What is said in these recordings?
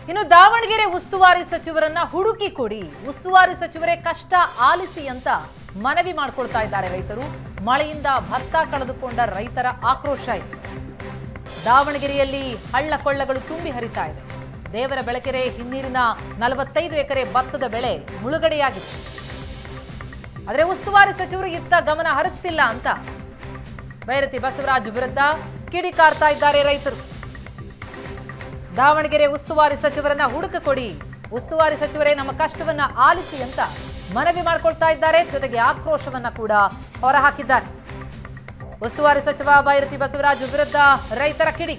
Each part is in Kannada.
ಇನ್ನು ದಾವಣಗೆರೆ ಉಸ್ತುವಾರಿ ಸಚಿವರನ್ನ ಹುಡುಕಿ ಕೊಡಿ ಉಸ್ತುವಾರಿ ಸಚಿವರೇ ಕಷ್ಟ ಆಲಿಸಿ ಅಂತ ಮನವಿ ಮಾಡ್ಕೊಳ್ತಾ ಇದ್ದಾರೆ ರೈತರು ಮಳೆಯಿಂದ ಭತ್ತ ಕಳೆದುಕೊಂಡ ರೈತರ ಆಕ್ರೋಶ ಇದೆ ದಾವಣಗೆರೆಯಲ್ಲಿ ಹಳ್ಳ ಕೊಳ್ಳಗಳು ತುಂಬಿ ಹರಿತಾ ಇದೆ ದೇವರ ಬೆಳಕೆರೆ ಹಿನ್ನೀರಿನ ನಲವತ್ತೈದು ಎಕರೆ ಭತ್ತದ ಬೆಳೆ ಮುಳುಗಡೆಯಾಗಿದೆ ಆದರೆ ಉಸ್ತುವಾರಿ ಸಚಿವರು ಇತ್ತ ಗಮನ ಹರಿಸ್ತಿಲ್ಲ ಅಂತ ಬೈರತಿ ಬಸವರಾಜ್ ವಿರುದ್ಧ ಕಿಡಿಕಾರ್ತಾ ಇದ್ದಾರೆ ರೈತರು ದಾವಣಗೆರೆ ಉಸ್ತುವಾರಿ ಸಚಿವರನ್ನ ಹುಡುಕ ಕೊಡಿ ಉಸ್ತುವಾರಿ ಸಚಿವರೇ ನಮ್ಮ ಕಷ್ಟವನ್ನ ಆಲಿಸಿ ಅಂತ ಮನವಿ ಮಾಡ್ಕೊಳ್ತಾ ಇದ್ದಾರೆ ಜೊತೆಗೆ ಆಕ್ರೋಶವನ್ನ ಕೂಡ ಹೊರಹಾಕಿದ್ದಾರೆ ಉಸ್ತುವಾರಿ ಸಚಿವ ಬೈರತಿ ಬಸವರಾಜ್ ವಿರುದ್ಧ ರೈತರ ಕಿಡಿ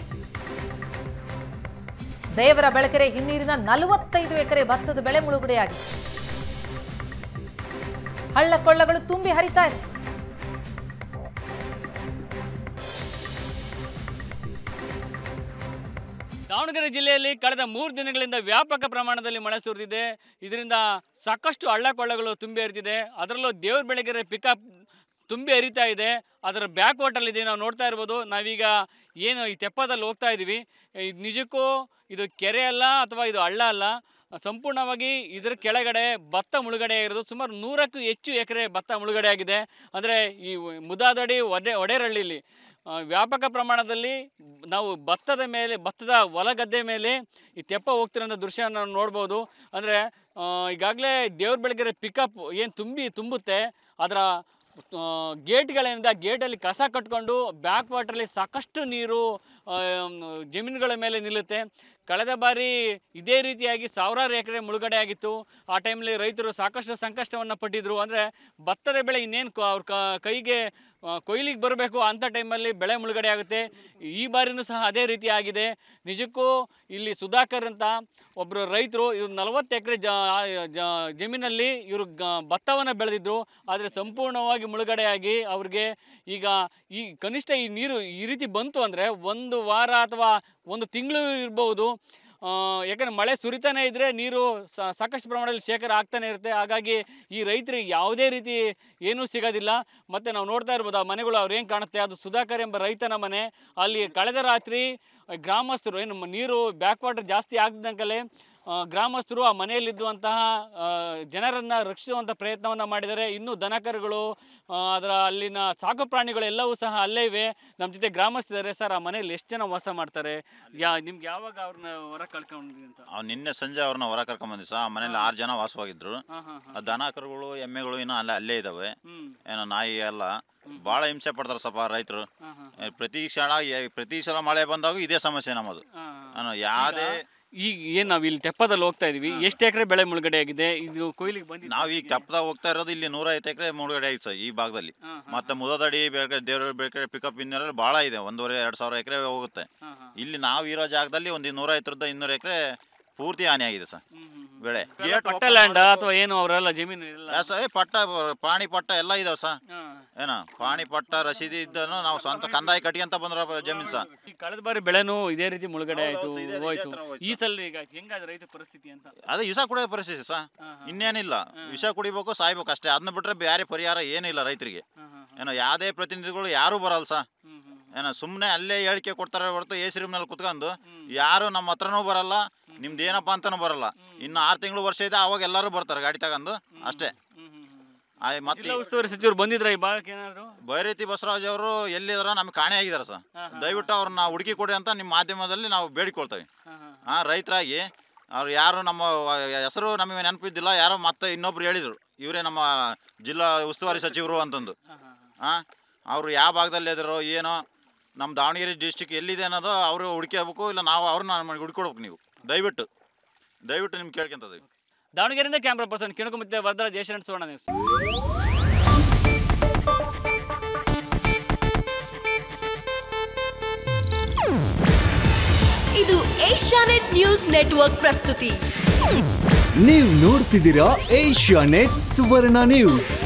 ದೇವರ ಬೆಳಕೆರೆ ಹಿನ್ನೀರಿನ ನಲವತ್ತೈದು ಎಕರೆ ಭತ್ತದ ಬೆಳೆ ಮುಳುಗಡೆಯಾಗಿದೆ ಹಳ್ಳ ಕೊಳ್ಳಗಳು ತುಂಬಿ ಹರಿತಾ ಇದೆ ದಾವಣಗೆರೆ ಜಿಲ್ಲೆಯಲ್ಲಿ ಕಳೆದ ಮೂರು ದಿನಗಳಿಂದ ವ್ಯಾಪಕ ಪ್ರಮಾಣದಲ್ಲಿ ಮಳೆ ಸುರಿದಿದೆ ಇದರಿಂದ ಸಾಕಷ್ಟು ಹಳ್ಳ ಕೊಳ್ಳಗಳು ತುಂಬಿ ಹರಿತಿದೆ ಅದರಲ್ಲೂ ದೇವ್ರ ಬೆಳಗೆರೆ ಪಿಕಪ್ ತುಂಬಿ ಹರಿತಾ ಇದೆ ಅದರ ಬ್ಯಾಕ್ ವಾಟರ್ ಇದೆ ನಾವು ನೋಡ್ತಾ ಇರ್ಬೋದು ನಾವೀಗ ಏನು ಈ ತೆಪ್ಪದಲ್ಲಿ ಹೋಗ್ತಾ ಇದ್ದೀವಿ ಇದು ನಿಜಕ್ಕೂ ಇದು ಕೆರೆ ಅಲ್ಲ ಅಥವಾ ಇದು ಹಳ್ಳ ಅಲ್ಲ ಸಂಪೂರ್ಣವಾಗಿ ಇದರ ಕೆಳಗಡೆ ಭತ್ತ ಮುಳುಗಡೆ ಇರೋದು ಸುಮಾರು ನೂರಕ್ಕೂ ಹೆಚ್ಚು ಎಕರೆ ಭತ್ತ ಮುಳುಗಡೆ ಆಗಿದೆ ಅಂದರೆ ಈ ಮುದಾದಡಿ ಒಡೆ ಒಡೆರಳ್ಳಿಲಿ ಆ, ವ್ಯಾಪಕ ಪ್ರಮಾಣದಲ್ಲಿ ನಾವು ಭತ್ತದ ಮೇಲೆ ಭತ್ತದ ಹೊಲ ಗದ್ದೆ ಮೇಲೆ ಈ ತೆಪ್ಪ ಹೋಗ್ತಿರೋಂಥ ದೃಶ್ಯ ನಾವು ನೋಡ್ಬೋದು ಅಂದರೆ ಈಗಾಗಲೇ ದೇವ್ರ ಬೆಳಗ್ಗೆ ಪಿಕಪ್ ಏನು ತುಂಬಿ ತುಂಬುತ್ತೆ ಅದರ ಗೇಟ್ಗಳಿಂದ ಗೇಟಲ್ಲಿ ಕಸ ಕಟ್ಕೊಂಡು ಬ್ಯಾಕ್ ವಾಟ್ರಲ್ಲಿ ಸಾಕಷ್ಟು ನೀರು ಆ, ಜಮೀನುಗಳ ಮೇಲೆ ನಿಲ್ಲುತ್ತೆ ಕಳೆದ ಬಾರಿ ಇದೇ ರೀತಿಯಾಗಿ ಸಾವಿರಾರು ಎಕರೆ ಮುಳುಗಡೆ ಆಗಿತ್ತು ಆ ಟೈಮಲ್ಲಿ ರೈತರು ಸಾಕಷ್ಟು ಸಂಕಷ್ಟವನ್ನು ಪಟ್ಟಿದ್ರು ಅಂದರೆ ಭತ್ತದ ಬೆಳೆ ಇನ್ನೇನು ಅವ್ರ ಕ- ಕೈಗೆ ಆ, ಕೊಯ್ಲಿಗೆ ಬರಬೇಕು ಅಂಥ ಟೈಮಲ್ಲಿ ಬೆಳೆ ಮುಳುಗಡೆ ಆಗುತ್ತೆ ಈ ಬಾರಿನೂ ಸಹ ಅದೇ ರೀತಿ ಆಗಿದೆ ನಿಜಕ್ಕೂ ಇಲ್ಲಿ ಸುಧಾಕರ್ ಅಂತ ಒಬ್ಬರು ರೈತರು ಇವ್ರು ನಲವತ್ತು ಎಕರೆ ಜ ಜ- ಜಮೀನಲ್ಲಿ ಇವರು ಗ ಭತ್ತವನ್ನು ಬೆಳೆದಿದ್ರು ಆದರೆ ಸಂಪೂರ್ಣವಾಗಿ ಮುಳುಗಡೆಯಾಗಿ ಅವ್ರಿಗೆ ಈಗ ಈ ಕನಿಷ್ಠ ಈ ನೀರು ಈ ರೀತಿ ಬಂತು ಅಂದರೆ ಒಂದು ವಾರ ಅಥವಾ ಒಂದು ತಿಂಗಳು ಇರ್ಬೋದು ಆ, ಯಾಕಂದ್ರೆ ಮಳೆ ಸುರಿತಾನೆ ಇದ್ದರೆ ನೀರು ಸಾ- ಸಾಕಷ್ಟು ಪ್ರಮಾಣದಲ್ಲಿ ಶೇಖರ ಆಗ್ತಾನೆ ಇರುತ್ತೆ ಹಾಗಾಗಿ ಈ ರೈತರಿಗೆ ಯಾವುದೇ ರೀತಿ ಏನೂ ಸಿಗೋದಿಲ್ಲ ಮತ್ತು ನಾವು ನೋಡ್ತಾ ಇರ್ಬೋದು ಆ ಮನೆಗಳು ಅವ್ರು ಏನು ಕಾಣುತ್ತೆ ಅದು ಸುಧಾಕರ್ ಎಂಬ ರೈತನ ಮನೆ ಅಲ್ಲಿ ಕಳೆದ ರಾತ್ರಿ ಗ್ರಾಮಸ್ಥರು ಏನು ಮ- ನೀರು ಬ್ಯಾಕ್ ವಾಟರ್ ಜಾಸ್ತಿ ಆಗದಂಕಲೇ ಗ್ರಾಮಸ್ಥರು ಆ ಮನೆಯಲ್ಲಿದ್ದುವಂತಹ ಆ, ಜನರನ್ನ ರಕ್ಷಿಸುವಂಥ ಪ್ರಯತ್ನವನ್ನು ಮಾಡಿದ್ದಾರೆ ಇನ್ನು ದನಕರುಗಳು ಆ, ಅದರ ಅಲ್ಲಿನ ಸಾಕು ಪ್ರಾಣಿಗಳು ಎಲ್ಲವೂ ಸಹ ಅಲ್ಲೇ ಇವೆ ನಮ್ಮ ಜೊತೆ ಗ್ರಾಮಸ್ಥರಿದ್ದಾರೆ ಸರ್ ಆ ಮನೆಯಲ್ಲಿ ಎಷ್ಟು ಜನ ವಾಸ ಮಾಡ್ತಾರೆ ಯಾ ನಿಮ್ಗೆ ಯಾವಾಗ ಅವ್ರನ್ನ ಹೊರ ಕಳ್ಕೊಂಡ್ರಿ ಅಂತ ಅವ್ನು ನಿನ್ನೆ ಸಂಜೆ ಅವ್ರನ್ನ ಹೊರ ಕರ್ಕೊಂಬಂದಿ ಸಹ ಆ ಮನೇಲಿ ಆರು ಜನ ವಾಸವಾಗಿದ್ರು ಹಾಂ ಹಾಂ ಹಾಂ ಆ ದನ ಕರುಗಳು ಎಮ್ಮೆಗಳು ಇನ್ನೂ ಅಲ್ಲೇ ಅಲ್ಲೇ ಇದಾವೆ ಹ್ಞೂ ಏನೋ ನಾಯಿ ಎಲ್ಲ ಭಾಳ ಹಿಂಸೆ ಪಡ್ತಾರೆ ಸ್ವಲ್ಪ ರೈತರು ಹಾಂ ಹಾಂ ಏ, ಪ್ರತಿ ಕ್ಷಣ ಏ- ಪ್ರತಿ ಸಲ ಮಳೆ ಬಂದಾಗ ಇದೇ ಸಮಸ್ಯೆ ನಮ್ಮದು ಹಾಂ ನಾನು ಯಾವುದೇ ಈಗ ಏನು ನಾವು ಇಲ್ಲಿ ತೆಪ್ಪದಲ್ಲಿ ಹೋಗ್ತಾ ಇದೀವಿ ಎಷ್ಟು ಎಕರೆ ಬೆಳೆ ಮುಳುಗಡೆ ಆಗಿದೆ ಇದು ಕೊಯ್ಲಿಗೆ ಬಂದಿದ್ದು ನಾವು ಈಗ ತೆಪ್ಪದಾಗ ಹೋಗ್ತಾ ಇರೋದು ಇಲ್ಲಿ ನೂರೈವತ್ತು ಎಕರೆ ಮುಳುಗಡೆ ಆಯ್ತು ಸರ್ ಈ ಭಾಗದಲ್ಲಿ ಹಾಂ ಮತ್ತೆ ಮುದದಡಿ ಬೇರೆ ದೇವ್ರ ಬೇರೆ ಪಿಕಪ್ ಇನ್ನರಲ್ಲಿ ಭಾಳ ಇದೆ ಒಂದೂವರೆ ಎರಡು ಸಾವಿರ ಎಕರೆ ಹೋಗುತ್ತೆ ಹಾಂ ಹಾಂ ಇಲ್ಲಿ ನಾವು ಇರೋ ಜಾಗದಲ್ಲಿ ಒಂದು ನೂರೈವತ್ತರಿಂದ ಇನ್ನೂರು ಎಕರೆ ಪೂರ್ತಿ ಹಾನಿ ಆಗಿದೆ ಸರ್ ಹ್ಞೂ ಹ್ಞೂ ಬೆಳೆ ಪಟ್ಟ ಲ್ಯಾಂಡ್ ಅಥವಾ ಏನು ಅವರೆಲ್ಲ ಜಮೀನು ಇಲ್ಲ ಯಾ ಸರ್, ಏ, ಪಟ್ಟ ಪ್ರಾಣಿ ಪಟ್ಟ ಎಲ್ಲ ಇದಾವೆ ಸರ್ ಹಾಂ ಏನ ಪಾಣಿ ಪಟ್ಟ ರಸೀದಿ ಇದ್ದನು ನಾವು ಸ್ವಂತ ಕಂದಾಯ ಕಟ್ಕೊಂತ ಬಂದ್ರ ಜಮೀನ್ ಸಹ ಈ ಕಳೆದ ಬಾರಿ ಬೆಳೆನೂ ಇದೇ ರೀತಿ ಮುಳುಗಡೆ ಹೌದು, ಆಯ್ತು ಹೌದು, ಇದೇ- ಇದೇ ಹೋಯ್ತು ಥರ ಹೋಯ್ತು. ಈ ಸಲ ಈಗ ಹೆಂಗಾದ ರೈತ ಪರಿಸ್ಥಿತಿ ಅಂತ ಅದೇ ವಿಷ ಕುಡಿಯೋ ಪರಿಸ್ಥಿತಿ ಸಹ ಹಾ, ಹಾ. ಇನ್ನೇನಿಲ್ಲ ವಿಷ ಕುಡಿಬೇಕು ಸಾಯ್ಬೇಕು ಅಷ್ಟೇ ಅದನ್ನ ಬಿಟ್ರೆ ಬೇರೆ ಪರಿಹಾರ ಏನಿಲ್ಲ ರೈತರಿಗೆ ಹಾಂ ಹಾಂ ಏನೋ ಯಾವುದೇ ಪ್ರತಿನಿಧಿಗಳು ಯಾರೂ ಬರಲ್ಲ ಸಹ ಹ್ಞೂ ಹ್ಞೂ ಏನೋ ಸುಮ್ಮನೆ ಅಲ್ಲೇ ಹೇಳಿಕೆ ಕೊಡ್ತಾರೆ ಹೊರತು ಎ ಸಿ ರೂಮ್ನಲ್ಲಿ ಕುತ್ಕೊಂಡು ಯಾರು ನಮ್ಮ ಹತ್ರನೂ ಬರಲ್ಲ ನಿಮ್ದು ಏನಪ್ಪ ಅಂತಾನೂ ಬರಲ್ಲ ಇನ್ನು ಆರು ತಿಂಗಳು ವರ್ಷ ಇದೆ ಅವಾಗ ಎಲ್ಲರೂ ಬರ್ತಾರೆ ಗಾಡಿ ತಗೊಂಡು ಅಷ್ಟೇ ಹ್ಞೂ ಹ್ಞೂ ಆಯ್ ಮತ್ತೆ ಜಿಲ್ಲಾ ಉಸ್ತುವಾರಿ ಸಚಿವರು ಬಂದಿದ್ರ ಈ ಭಾಗಕ್ಕೆ ಏನಾದ್ರು ಬೈರತಿ ಬಸವರಾಜ್ ಅವರು ಎಲ್ಲಿದಾರ ನಮ್ಗೆ ಕಾಣೆ ಆಗಿದ್ದಾರೆ ಸರ್ ಹಾ, ದಯವಿಟ್ಟು ಅವ್ರನ್ನ ಹುಡುಕಿ ಕೊಡಿ ಅಂತ ನಿಮ್ಮ ಮಾಧ್ಯಮದಲ್ಲಿ ನಾವು ಬೇಡಿಕೊಳ್ತೇವೆ ಹಾಂ ಹಾಂ ಹಾಂ ರೈತರಾಗಿ ಅವ್ರು ಯಾರು ನಮ್ಮ ವ- ಹೆಸರು ನಮಗೆ ನೆನಪಿದ್ದಿಲ್ಲ ಯಾರೋ ಮತ್ತೆ ಇನ್ನೊಬ್ರು ಹೇಳಿದರು ಇವರೇ ನಮ್ಮ ಜಿಲ್ಲಾ ಉಸ್ತುವಾರಿ ಸಚಿವರು ಅಂತಂದು ಹಾಂ ಹಾಂ ಹಾಂ ಅವರು ಯಾವ ಭಾಗದಲ್ಲಿ ಇದ್ದಾರೋ ಏನೋ ನಮ್ಮ ದಾವಣಗೆರೆ ಡಿಸ್ಟಿಕ್ ಎಲ್ಲಿದೆ ಅನ್ನೋದು ಅವರು ಹುಡುಕಬೇಕು ಇಲ್ಲ ನಾವು ಅವ್ರನ್ನ ನಮಗೆ ಹುಡುಕೊಡ್ಬೇಕು ನೀವು ದಯವಿಟ್ಟು ದಯವಿಟ್ಟು ನಿಮ್ಗೆ ಕೇಳ್ಕೊಂತದೀವಿ ದಾವಣಗೆರೆಯಿಂದ ಕ್ಯಾಮ್ರಾ ಪರ್ಸನ್ ಕಿಣಕುಮತ್ತೆ ವರದರಾಜ್ ಜಯಶರಣ ಸುವರ್ಣ ನ್ಯೂಸ್ ಇದು ಏಷ್ಯಾನೆಟ್ ನ್ಯೂಸ್ ನೆಟ್ವರ್ಕ್ ಪ್ರಸ್ತುತಿ ನೀವು ನೋಡ್ತಿದ್ದೀರಾ ಏಷ್ಯಾ ನೆಟ್ ಸುವರ್ಣ ನ್ಯೂಸ್